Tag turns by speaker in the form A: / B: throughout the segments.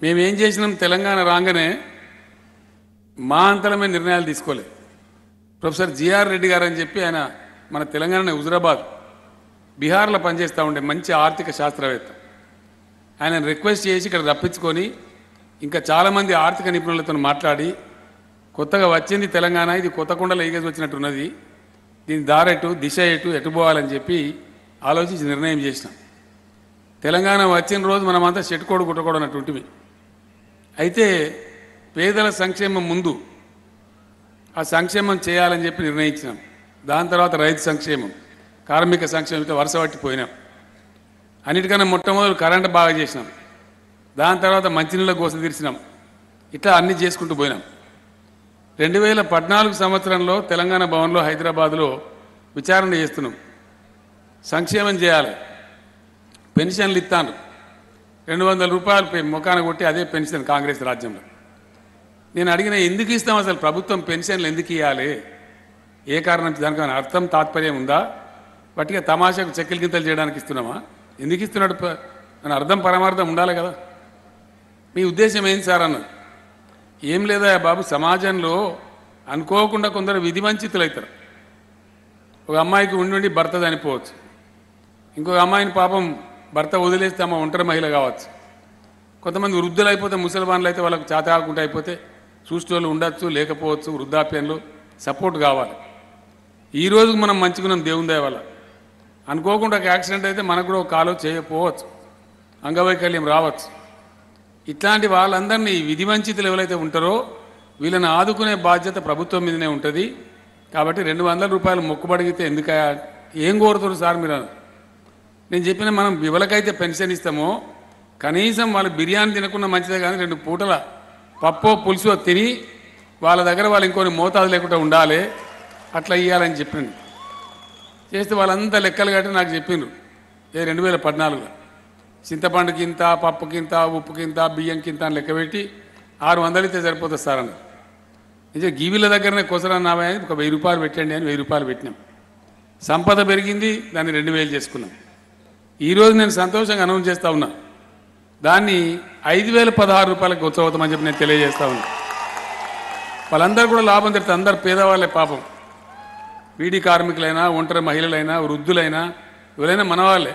A: మేమేం చేసినాం తెలంగాణ రాగానే మా అంతలమే నిర్ణయాలు తీసుకోలేదు ప్రొఫెసర్ జిఆర్ రెడ్డి గారు అని చెప్పి ఆయన మన తెలంగాణ హుజరాబాద్ బీహార్లో పనిచేస్తూ ఉండే మంచి ఆర్థిక శాస్త్రవేత్త ఆయన రిక్వెస్ట్ చేసి ఇక్కడ రప్పించుకొని ఇంకా చాలామంది ఆర్థిక నిపుణులతో మాట్లాడి కొత్తగా వచ్చింది తెలంగాణ ఇది కొత్త కుండలో ఈగేసి వచ్చినట్టున్నది దీని దారెటు దిశ ఎటు ఎటు పోవాలని చెప్పి ఆలోచించి నిర్ణయం చేసినాం తెలంగాణ వచ్చిన రోజు మనమంతా చెట్టుకోడు గుట్టకోడు అన్నటువంటివి అయితే పేదల సంక్షేమం ముందు ఆ సంక్షేమం చేయాలని చెప్పి నిర్ణయించినాం దాని తర్వాత రైతు సంక్షేమం కార్మిక సంక్షేమంతో వరుస పట్టిపోయినాం అన్నిటికన్నా మొట్టమొదటి కరెంట్ బాగా చేసినాం దాని తర్వాత మంచినీళ్ళ కోసం తీర్చినాం ఇట్లా అన్ని చేసుకుంటూ పోయినాం రెండు వేల పద్నాలుగు సంవత్సరంలో తెలంగాణ భవన్లో హైదరాబాద్లో విచారణ చేస్తున్నాం సంక్షేమం చేయాలి పెన్షన్లు ఇస్తాను రెండు వందల రూపాయలు పె- ముఖాన కొట్టి అదే పెన్షన్ కాంగ్రెస్ రాజ్యంలో నేను అడిగిన ఎందుకు ఇస్తాం అసలు ప్రభుత్వం పెన్షన్లు ఎందుకు ఇవ్వాలి ఏ కారణం దానికి ఏమైనా అర్థం తాత్పర్యం ఉందా వాటిగా తమాషాకు చెక్కలు గింతలు చేయడానికి ఇస్తున్నామా ఎందుకు ఇస్తున్నాడు ప- దాని అర్థం పరమార్థం ఉండాలి కదా మీ ఉద్దేశం ఏంటి సార్ అన్నది ఏం లేదా బాబు సమాజంలో అనుకోకుండా కొందరు విధి వంచితులు అవుతారు ఒక అమ్మాయికి ఉండి ఉండి భర్త చనిపోవచ్చు ఇంకొక అమ్మాయిని పాపం భర్త వదిలేస్తే అమ్మ ఒంటరి మహిళ కావచ్చు కొంతమంది వృద్ధులు అయిపోతే ముసల్మాన్లు అయితే వాళ్ళకు చేత కాకుండా అయిపోతే చూసేవాళ్ళు ఉండొచ్చు లేకపోవచ్చు వృద్ధాప్యంలో సపోర్ట్ కావాలి ఈ రోజుకు మనం మంచుకున్నాం దేవుని దయ వల్ల అనుకోకుండా ఒక యాక్సిడెంట్ అయితే మనకు కూడా ఒక కాలో చేయకపోవచ్చు అంగవైకల్యం రావచ్చు ఇట్లాంటి వాళ్ళందరినీ విధి వంచితులు ఎవరైతే ఉంటారో వీళ్ళని ఆదుకునే బాధ్యత ప్రభుత్వం మీదనే ఉంటుంది కాబట్టి రెండు వందల రూపాయలు మొక్కుబడిగితే ఎందుక ఏం కోరుతారు సార్ మీరు నేను చెప్పిన మనం ఎవరికైతే పెన్షన్ ఇస్తామో కనీసం వాళ్ళు బిర్యానీ తినకుండా మంచిదే కానీ రెండు పూటల పప్పో పులుసో తిని వాళ్ళ దగ్గర వాళ్ళు ఇంకొని మోతాదు లేకుండా ఉండాలి అట్లా ఇవ్వాలని చెప్పిండు చేస్తే వాళ్ళంతా లెక్కలు కట్టి నాకు చెప్పిండ్రు ఏ రెండు వేల పద్నాలుగులో చింతపండుకి ఇంత పప్పుకి ఇంత ఉప్పుకి ఇంత బియ్యంకి ఇంత అని లెక్క పెట్టి ఆరు వందలు ఇస్తే సరిపోతుంది సార్ అన్న నిజం గీవీల దగ్గరనే కొసరన్నామా అని ఒక వెయ్యి రూపాయలు పెట్టండి అని వెయ్యి రూపాయలు పెట్టినాం సంపద పెరిగింది దాన్ని రెండు వేలు చేసుకున్నాం ఈరోజు నేను సంతోషంగా అనౌన్స్ చేస్తా ఉన్నా దాన్ని ఐదు వేల పదహారు రూపాయలకు ఉత్సవతమని చెప్పి నేను తెలియజేస్తా ఉన్నా వాళ్ళందరూ కూడా లాభం తెస్తే అందరు పేదవాళ్ళే పాపం బీడీ కార్మికులైనా ఒంటరి మహిళలైనా వృద్ధులైనా ఎవరైనా మనవాళ్ళే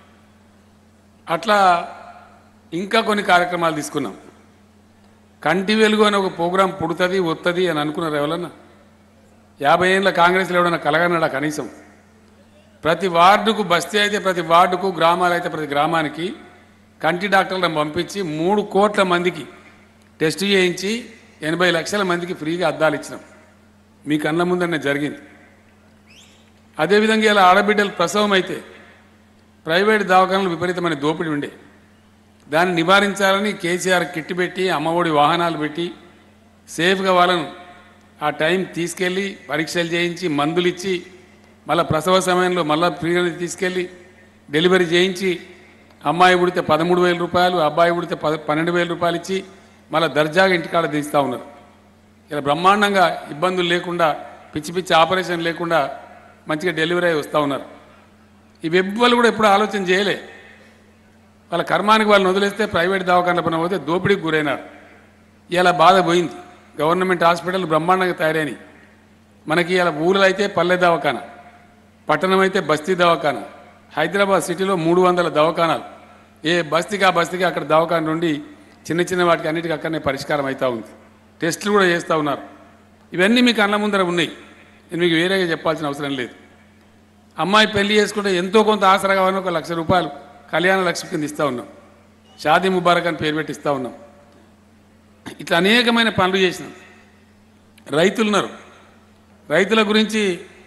A: అట్లా ఇంకా కొన్ని కార్యక్రమాలు తీసుకున్నాం కంటి వెలుగు అని ఒక ప్రోగ్రాం పుడుతుంది వస్తుంది అని అనుకున్నారు ఎవరన్నా యాభై ఏళ్ళ కాంగ్రెస్లో ఎవడన్నా కలగన్నాడా కనీసం ప్రతి వార్డుకు బస్తీ అయితే ప్రతి వార్డుకు గ్రామాలు అయితే ప్రతి గ్రామానికి కంటి డాక్టర్లను పంపించి మూడు కోట్ల మందికి టెస్ట్ చేయించి ఎనభై లక్షల మందికి ఫ్రీగా అద్దాలు ఇచ్చినాం మీ కళ్ళ ముందరనే జరిగింది అదేవిధంగా ఇలా ఆడబిడ్డలు ప్రసవం అయితే ప్రైవేట్ దవాఖానలు విపరీతమైన దోపిడీ ఉండే దాన్ని నివారించాలని కేసీఆర్ కిట్ పెట్టి అమ్మఒడి వాహనాలు పెట్టి సేఫ్గా వాళ్ళను ఆ టైం తీసుకెళ్ళి పరీక్షలు చేయించి మందులు ఇచ్చి మళ్ళీ ప్రసవ సమయంలో మళ్ళీ ఫ్రీగా తీసుకెళ్ళి డెలివరీ చేయించి అమ్మాయి పుడితే పదమూడు వేల రూపాయలు అబ్బాయి పుడితే పద పన్నెండు వేల రూపాయలు ఇచ్చి మళ్ళీ దర్జాగా ఇంటికాడ తీస్తూ ఉన్నారు ఇలా బ్రహ్మాండంగా ఇబ్బందులు లేకుండా పిచ్చి పిచ్చి ఆపరేషన్ లేకుండా మంచిగా డెలివరీ అయి వస్తూ ఉన్నారు ఇవి ఎవ్వరు కూడా ఎప్పుడు ఆలోచన చేయలే వాళ్ళ కర్మానికి వాళ్ళని వదిలేస్తే ప్రైవేట్ దవాఖాన పని పోతే దోపిడీకి గురైనారు ఇలా బాధ పోయింది గవర్నమెంట్ హాస్పిటల్ బ్రహ్మాండంగా తయారైనవి మనకి ఇలా ఊళ్ళో అయితే పల్లె దవాఖాన పట్టణం అయితే బస్తీ దవాఖాన హైదరాబాద్ సిటీలో మూడు వందల దవాఖానాలు ఏ బస్తీకి ఆ బస్తీకి అక్కడ దవాఖాన నుండి చిన్న చిన్న వాటికి అన్నిటికీ అక్కడనే పరిష్కారం అవుతూ ఉంది టెస్టులు కూడా చేస్తూ ఉన్నారు ఇవన్నీ మీకు కళ్ళ ముందర ఉన్నాయి నేను మీకు వేరేగా చెప్పాల్సిన అవసరం లేదు అమ్మాయి పెళ్లి చేసుకుంటే ఎంతో కొంత ఆసరా కావాలని ఒక లక్ష రూపాయలు కళ్యాణ లక్ష్మి కింద ఇస్తూ ఉన్నాం షాదీ ముబారక్ అని పేరు పెట్టి ఇస్తూ ఉన్నాం ఇట్లా అనేకమైన పనులు చేసినాం రైతులు ఉన్నారు రైతుల గురించి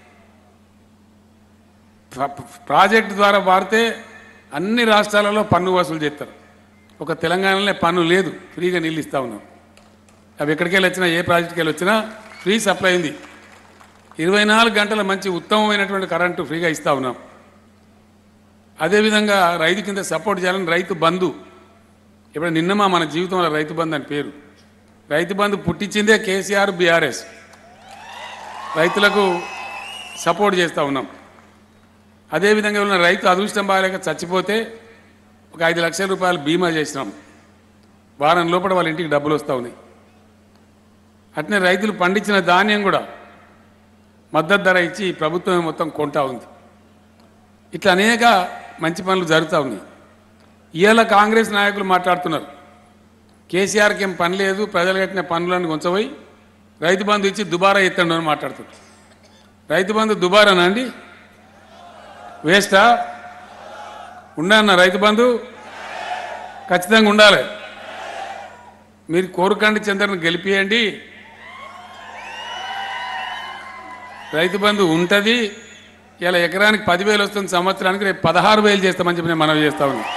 A: ప్ర- ప్రాజెక్టు ద్వారా వాడితే అన్ని రాష్ట్రాలలో పన్ను వసూలు చేస్తారు ఒక తెలంగాణలోనే పన్ను లేదు ఫ్రీగా నీళ్ళు ఇస్తూ ఉన్నాం అవి ఎక్కడికి వెళ్ళి వచ్చినా ఏ ప్రాజెక్ట్కి వెళ్ళి వచ్చినా ఫ్రీ సప్లై ఉంది ఇరవై నాలుగు గంటల మంచి ఉత్తమమైనటువంటి కరెంటు ఫ్రీగా ఇస్తూ ఉన్నాం అదేవిధంగా రైతు కింద సపోర్ట్ చేయాలని రైతు బంధు ఇప్పుడు నిన్నమా మన జీవితంలో రైతు బంధు అని పేరు రైతు బంధు పుట్టించిందే కేసీఆర్ బీఆర్ఎస్ రైతులకు సపోర్ట్ చేస్తూ ఉన్నాం అదేవిధంగా ఉన్న రైతు అదృష్టం బాగాలేక చచ్చిపోతే ఒక ఐదు లక్షల రూపాయలు బీమా చేసినాం వారం లోపల వాళ్ళ ఇంటికి డబ్బులు వస్తూ ఉన్నాయి అట్నే రైతులు పండించిన ధాన్యం కూడా మద్దతు ధర ఇచ్చి ప్రభుత్వం మొత్తం కొంటా ఉంది ఇట్లా అనేక మంచి పనులు జరుగుతూ ఉన్నాయి ఇవాళ కాంగ్రెస్ నాయకులు మాట్లాడుతున్నారు కేసీఆర్కి ఏం పని లేదు ప్రజలు కట్టిన పనులను ఉంచబోయి రైతు బంధు ఇచ్చి దుబారా ఎత్తండు అని మాట్లాడుతున్నారు రైతు బంధు దుబారానా అండి వేస్టా ఉండన్న రైతు బంధు ఖచ్చితంగా ఉండాలి మీరు కోరుకండి చంద్రను గెలిపియండి రైతు బంధు ఉంటుంది ఇలా ఎకరానికి పదివేలు వస్తుంది సంవత్సరానికి రేపు పదహారు వేలు చేస్తామని చెప్పి నేను మనవి చేస్తా ఉన్నా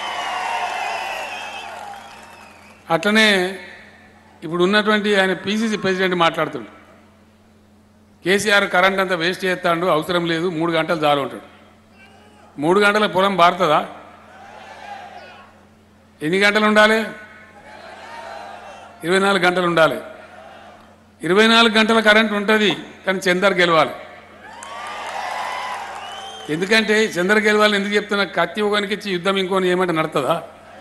A: అట్లనే ఇప్పుడు ఉన్నటువంటి ఆయన పీసీసీ ప్రెసిడెంట్ మాట్లాడుతుండు కేసీఆర్ కరెంట్ అంతా వేస్ట్ చేస్తాడు అవసరం లేదు మూడు గంటలు చాలు ఉంటాడు మూడు గంటల పొలం బారుతుందా ఎన్ని గంటలు ఉండాలి ఇరవై నాలుగు గంటలు ఉండాలి ఇరవై నాలుగు గంటల కరెంట్ ఉంటుంది కానీ చందర్ గెలవాలి ఎందుకంటే చందర్ గెలవాలని ఎందుకు చెప్తున్నా కత్తి ఒకనికి ఇచ్చి యుద్ధం ఇంకోని ఏమంటే నడుతుందా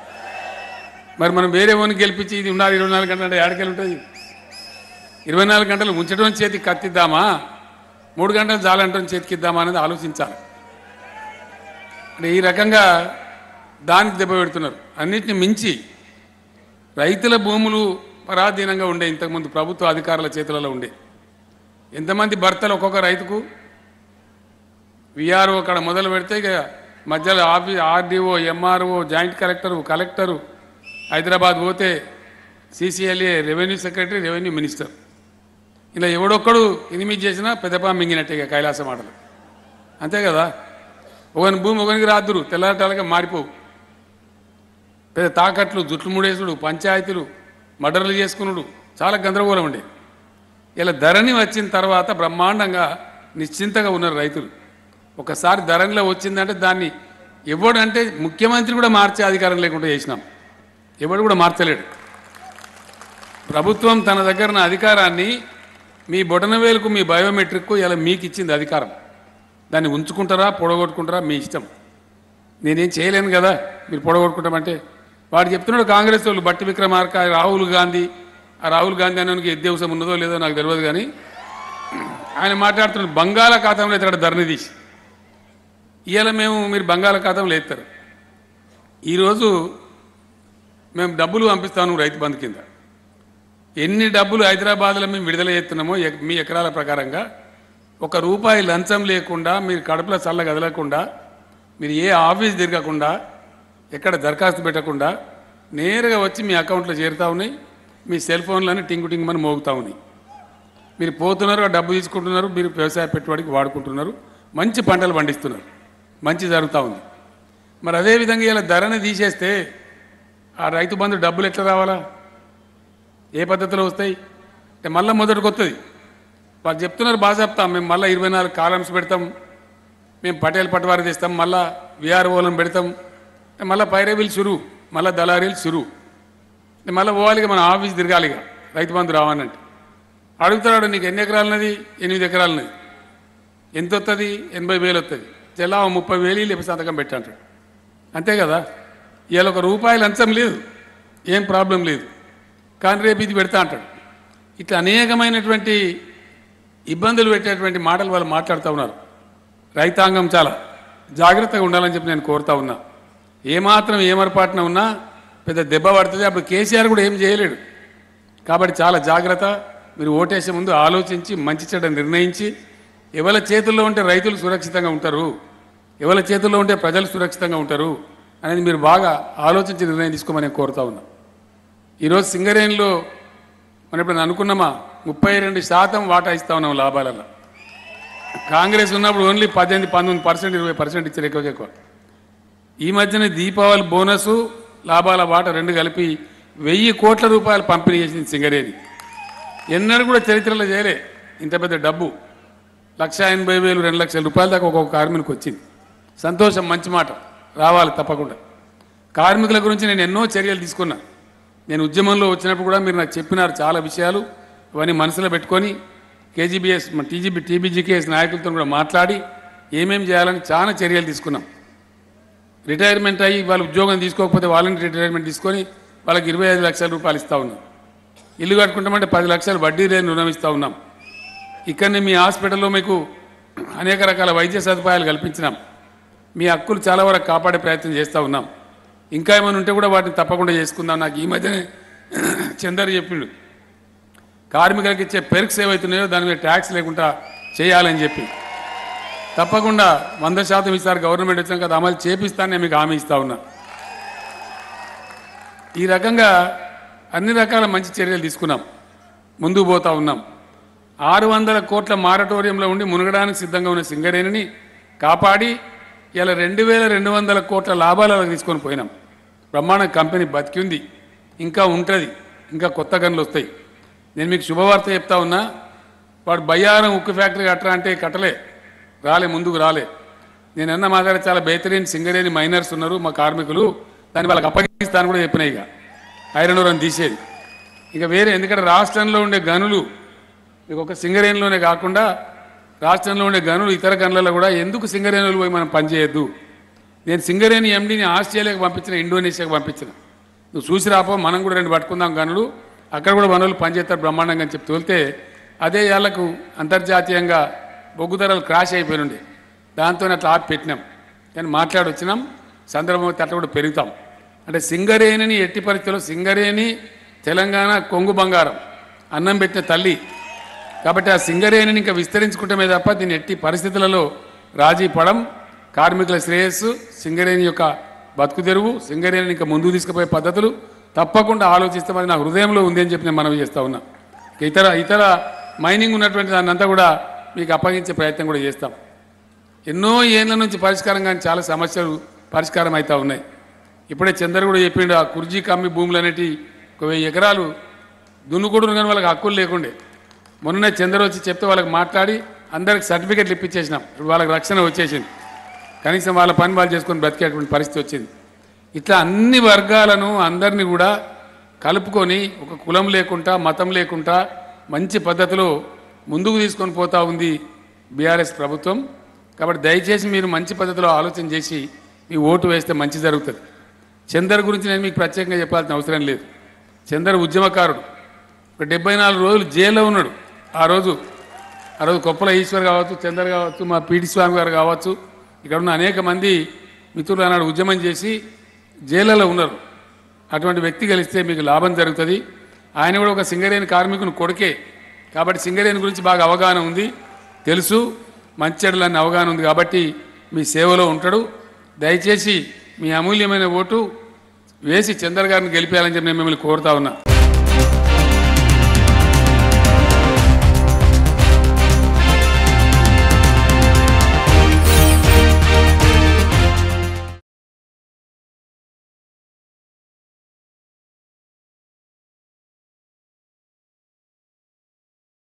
A: మరి మనం వేరే ఓనికి గెలిపించి ఇది ఉండాలి ఇరవై నాలుగు గంటలు అంటే ఏడకెళ్ళి ఉంటుంది ఇరవై నాలుగు గంటలు ఉంచడం చేతికి కత్తిద్దామా మూడు గంటలు జాలంటం చేతికిద్దామా అనేది ఆలోచించాలి అంటే ఈ రకంగా దానికి దెబ్బ పెడుతున్నారు అన్నిటిని మించి రైతుల భూములు పరాధీనంగా ఉండే ఇంతకుముందు ప్రభుత్వ అధికారుల చేతులలో ఉండే ఎంతమంది భర్తలు ఒక్కొక్క రైతుకు విఆర్ఓ అక్కడ మొదలు పెడితే ఇక మధ్యలో ఆఫీ RDO MRO joint collector collector Hyderabad పోతే CCLA revenue secretary revenue minister ఇలా ఎవడొక్కడు ఎనిమిది చేసినా పెద్దపా మింగినట్టే ఇక కైలాస మాటలు అంతే కదా ఒకని భూమి ఒకనికి రాదురు తెల్లారటాలుగా మారిపోవు పెద్ద తాకట్లు జుట్లు ముడేసుడు పంచాయతీలు మర్డర్లు చేసుకునుడు చాలా గందరగోళం ఉండే ఇలా ధరణి వచ్చిన తర్వాత బ్రహ్మాండంగా నిశ్చింతగా ఉన్నారు రైతులు ఒకసారి ధరణిలో వచ్చిందంటే దాన్ని ఎవడంటే ముఖ్యమంత్రి కూడా మార్చే అధికారం లేకుండా చేసినాం ఎవడు కూడా మార్చలేడు ప్రభుత్వం తన దగ్గర ఉన్న అధికారాన్ని మీ బొటనవేలుకు మీ బయోమెట్రిక్కు ఇలా మీకు ఇచ్చింది అధికారం దాన్ని ఉంచుకుంటారా పొడగొట్టుకుంటారా మీ ఇష్టం నేనేం చేయలేను కదా మీరు పొడగొట్టుకుంటామంటే వాడు చెప్తున్నాడు కాంగ్రెస్ వాళ్ళు బట్టి విక్రమార్క రాహుల్ గాంధీ ఆ రాహుల్ గాంధీ అనేవానికి ఎద్దేవసం ఉన్నదో లేదో నాకు తెలియదు కానీ ఆయన మాట్లాడుతున్నాడు బంగాళాఖాతంలో ఎత్తాడు ధరణి తీసి ఇవాళ మేము మీరు బంగాళాఖాతంలో ఎత్తారు ఈరోజు మేము డబ్బులు పంపిస్తాను రైతు బంధు కింద ఎన్ని డబ్బులు హైదరాబాద్లో మేము విడుదల చేస్తున్నామో ఎక్- మీ ఎకరాల ప్రకారంగా ఒక రూపాయి లంచం లేకుండా మీరు కడుపులో చల్ల కదలకుండా మీరు ఏ ఆఫీస్ తిరగకుండా ఎక్కడ దరఖాస్తు పెట్టకుండా నేరుగా వచ్చి మీ అకౌంట్లో చేరుతా ఉన్నాయి మీ సెల్ ఫోన్లన్నీ టింగు టింగుమని మోగుతూ ఉన్నాయి మీరు పోతున్నారు ఆ డబ్బు తీసుకుంటున్నారు మీరు వ్యవసాయ పెట్టుబడికి వాడుకుంటున్నారు మంచి పంటలు పండిస్తున్నారు మంచి జరుగుతూ ఉంది మరి అదేవిధంగా ఇలా ధరని తీసేస్తే ఆ రైతు బంధు డబ్బులు ఎట్లా రావాలా ఏ పద్ధతిలో వస్తాయి అంటే మళ్ళీ మొదటికి వస్తుంది వాళ్ళు చెప్తున్నారు బాగా చెప్తాం మేము మళ్ళీ ఇరవై నాలుగు కాలమ్స్ పెడతాం మేము పటేల్ పటవారి తెస్తాం మళ్ళా విఆర్ఓలను పెడతాం మళ్ళీ పైరవీలు చురు మళ్ళీ దళారీలు చురు మళ్ళీ పోవాలిగా మన ఆఫీస్ తిరగాలిగా రైతు బంధు రావాలంటే అడుగుతాడు నీకు ఎన్ని ఎకరాలున్నది ఎనిమిది ఎకరాలున్నది ఎంత వస్తుంది ఎనభై వేలు వస్తుంది చెల్లా ముప్పై వేలు లేకపోతే సంతకం పెట్టి అంటాడు అంతే కదా ఇవాళ ఒక రూపాయి లంచం లేదు ఏం ప్రాబ్లం లేదు కానీ రేపు ఇది పెడతా అంటాడు ఇట్లా అనేకమైనటువంటి ఇబ్బందులు పెట్టేటువంటి మాటలు వాళ్ళు మాట్లాడుతూ ఉన్నారు రైతాంగం చాలా జాగ్రత్తగా ఉండాలని చెప్పి నేను కోరుతా ఉన్నా ఏమాత్రం ఏమరపాటున ఉన్నా పెద్ద దెబ్బ పడుతుంది అప్పుడు కేసీఆర్ కూడా ఏం చేయలేడు కాబట్టి చాలా జాగ్రత్త మీరు ఓటేసే ముందు ఆలోచించి మంచి చెడ్డ నిర్ణయించి ఎవరి చేతుల్లో ఉంటే రైతులు సురక్షితంగా ఉంటారు ఎవరి చేతుల్లో ఉంటే ప్రజలు సురక్షితంగా ఉంటారు అనేది మీరు బాగా ఆలోచించి నిర్ణయం తీసుకోమని నేను కోరుతా ఉన్నా ఈరోజు సింగరేణిలో మనం ఇప్పుడు అనుకున్నామా ముప్పై రెండు శాతం వాటా ఇస్తా ఉన్నాం లాభాలలో కాంగ్రెస్ ఉన్నప్పుడు ఓన్లీ పద్దెనిమిది పంతొమ్మిది పర్సెంట్ ఇరవై పర్సెంట్ ఇచ్చారు ఎక్కువ ఎక్కువ ఈ మధ్యన దీపావళి బోనసు లాభాల వాట రెండు కలిపి వెయ్యి కోట్ల రూపాయలు పంపిణీ చేసింది సింగరేణి ఎన్నడూ కూడా చరిత్రలో చేయలే ఇంత పెద్ద డబ్బు లక్ష ఎనభై వేలు రెండు లక్షల రూపాయల దాకా ఒక్కొక్క కార్మికునికి వచ్చింది సంతోషం మంచి మాట రావాలి తప్పకుండా కార్మికుల గురించి నేను ఎన్నో చర్యలు తీసుకున్నా నేను ఉద్యమంలో వచ్చినప్పుడు కూడా మీరు నాకు చెప్పినారు చాలా విషయాలు అవన్నీ మనసులో పెట్టుకొని కేజీబీఎస్ మన టీజీబీ టీబీజీకేఎస్ నాయకులతో కూడా మాట్లాడి ఏమేం చేయాలని చాలా చర్యలు తీసుకున్నాం రిటైర్మెంట్ అయ్యి వాళ్ళు ఉద్యోగం తీసుకోకపోతే వాలంటీర్ రిటైర్మెంట్ తీసుకొని వాళ్ళకి ఇరవై ఐదు లక్షల రూపాయలు ఇస్తూ ఉన్నాం ఇల్లు కట్టుకుంటామంటే పది లక్షలు వడ్డీ లేని రుణం ఇస్తూ ఉన్నాం ఇక్కడనే మీ హాస్పిటల్లో మీకు అనేక రకాల వైద్య సదుపాయాలు కల్పించినాం మీ హక్కులు చాలా వరకు కాపాడే ప్రయత్నం చేస్తూ ఉన్నాం ఇంకా ఏమైనా ఉంటే కూడా వాటిని తప్పకుండా చేసుకుందాం నాకు ఈ మధ్యనే చందర్ చెప్పిండు కార్మికులకు ఇచ్చే పెర్క్స్ ఏవైతున్నాయో దాని మీద ట్యాక్స్ లేకుండా చేయాలని చెప్పి తప్పకుండా వంద శాతం ఇస్తారు గవర్నమెంట్ వచ్చినాక అది అమలు చేపిస్తానని మీకు హామీ ఇస్తా ఉన్నా ఈ రకంగా అన్ని రకాల మంచి చర్యలు తీసుకున్నాం ముందుకు పోతా ఉన్నాం ఆరు వందల కోట్ల మారటోరియంలో ఉండి మునగడానికి సిద్ధంగా ఉన్న సింగరేణిని కాపాడి ఇలా రెండు వేల రెండు వందల కోట్ల లాభాలకు తీసుకొని పోయినాం బ్రహ్మాండ కంపెనీ బతికింది ఇంకా ఉంటుంది ఇంకా కొత్త గన్లు వస్తాయి నేను మీకు శుభవార్త చెప్తా ఉన్నా వాడు బయ్యారం ఉక్కు ఫ్యాక్టరీ కట్టరా అంటే కట్టలే రాలే ముందుకు రాలే నేను అన్న మా దగ్గర చాలా బెహతరీన్ సింగరేణి మైనర్స్ ఉన్నారు మా కార్మికులు దాన్ని వాళ్ళకి అప్పగిస్తాను కూడా చెప్పిన ఇక ఐరన్ ఓర్ అని తీసేది ఇక వేరే ఎందుకంటే రాష్ట్రంలో ఉండే గనులు మీకు ఒక సింగరేణిలోనే కాకుండా రాష్ట్రంలో ఉండే గనులు ఇతర గనులలో కూడా ఎందుకు సింగరేణులు పోయి మనం పనిచేయొద్దు నేను సింగరేణి ఎండిని ఆస్ట్రేలియాకి పంపించిన ఇండోనేషియాకి పంపించిన నువ్వు చూసి రాపో మనం కూడా రెండు పట్టుకుందాం గనులు అక్కడ కూడా వనరులు పనిచేస్తారు బ్రహ్మాండంగా అని చెప్పి తోలితే అదే ఏళ్లకు అంతర్జాతీయంగా బొగ్గు ధరలు క్రాష్ అయిపోయినుండే దాంతో అట్లా ఆపి పెట్టినాం కానీ మాట్లాడొచ్చినాం సందర్భం అయితే అట్లా కూడా పెరుగుతాం అంటే సింగరేణిని ఎట్టి పరిస్థితుల్లో సింగరేణి తెలంగాణ కొంగు బంగారం అన్నం పెట్టిన తల్లి కాబట్టి ఆ సింగరేణిని ఇంకా విస్తరించుకుంటమే తప్ప దీన్ని ఎట్టి పరిస్థితులలో రాజీ పడం కార్మికుల శ్రేయస్సు సింగరేణి యొక్క బతుకు తెరువు సింగరేణిని ఇంకా ముందుకు తీసుకుపోయే పద్ధతులు తప్పకుండా ఆలోచిస్తామని నా హృదయంలో ఉంది అని చెప్పి నేను మనవి చేస్తా ఉన్నా ఇతర ఇతర మైనింగ్ ఉన్నటువంటి దాన్ని అంతా కూడా మీకు అప్పగించే ప్రయత్నం కూడా చేస్తాం ఎన్నో ఏళ్ళ నుంచి పరిష్కారం కానీ చాలా సమస్యలు పరిష్కారం అవుతా ఉన్నాయి ఇప్పుడే చంద్ర కూడా చెప్పిండు ఆ కుర్జీ కమ్మి భూములు అనేటి ఒక వెయ్యి ఎకరాలు దున్నుకూడదు కానీ వాళ్ళకి హక్కులు లేకుండే మొన్ననే చంద్ర వచ్చి చెప్తే వాళ్ళకి మాట్లాడి అందరికి సర్టిఫికెట్లు ఇప్పించేసినాం ఇప్పుడు వాళ్ళకి రక్షణ వచ్చేసింది కనీసం వాళ్ళ పని వాళ్ళు చేసుకొని బ్రతికేటువంటి పరిస్థితి వచ్చింది ఇట్లా అన్ని వర్గాలను అందరినీ కూడా కలుపుకొని ఒక కులం లేకుండా మతం లేకుండా మంచి పద్ధతిలో ముందుకు తీసుకొని పోతా ఉంది బీఆర్ఎస్ ప్రభుత్వం కాబట్టి దయచేసి మీరు మంచి పద్ధతిలో ఆలోచన చేసి మీ ఓటు వేస్తే మంచి జరుగుతుంది చందర్ గురించి నేను మీకు ప్రత్యేకంగా చెప్పాల్సిన అవసరం లేదు చందర్ ఉద్యమకారుడు ఒక డెబ్బై నాలుగు రోజులు జైల్లో ఉన్నాడు ఆ రోజు ఆ రోజు కొప్పల ఈశ్వర్ కావచ్చు చందర్ కావచ్చు మా పీటి స్వామి గారు కావచ్చు ఇక్కడ ఉన్న అనేక మంది మిత్రులు ఆనాడు ఉద్యమం చేసి జైళ్ళలో ఉన్నారు అటువంటి వ్యక్తి కలిస్తే మీకు లాభం జరుగుతుంది ఆయన కూడా ఒక సింగరేణి కార్మికుని కొడుకే కాబట్టి సింగరేణి గురించి బాగా అవగాహన ఉంది తెలుసు మంచెడులన్న అవగాహన ఉంది కాబట్టి మీ సేవలో ఉంటాడు దయచేసి మీ అమూల్యమైన ఓటు వేసి చందర్ గారిని గెలిపేయాలని చెప్పి నేను మిమ్మల్ని కోరుతా ఉన్నా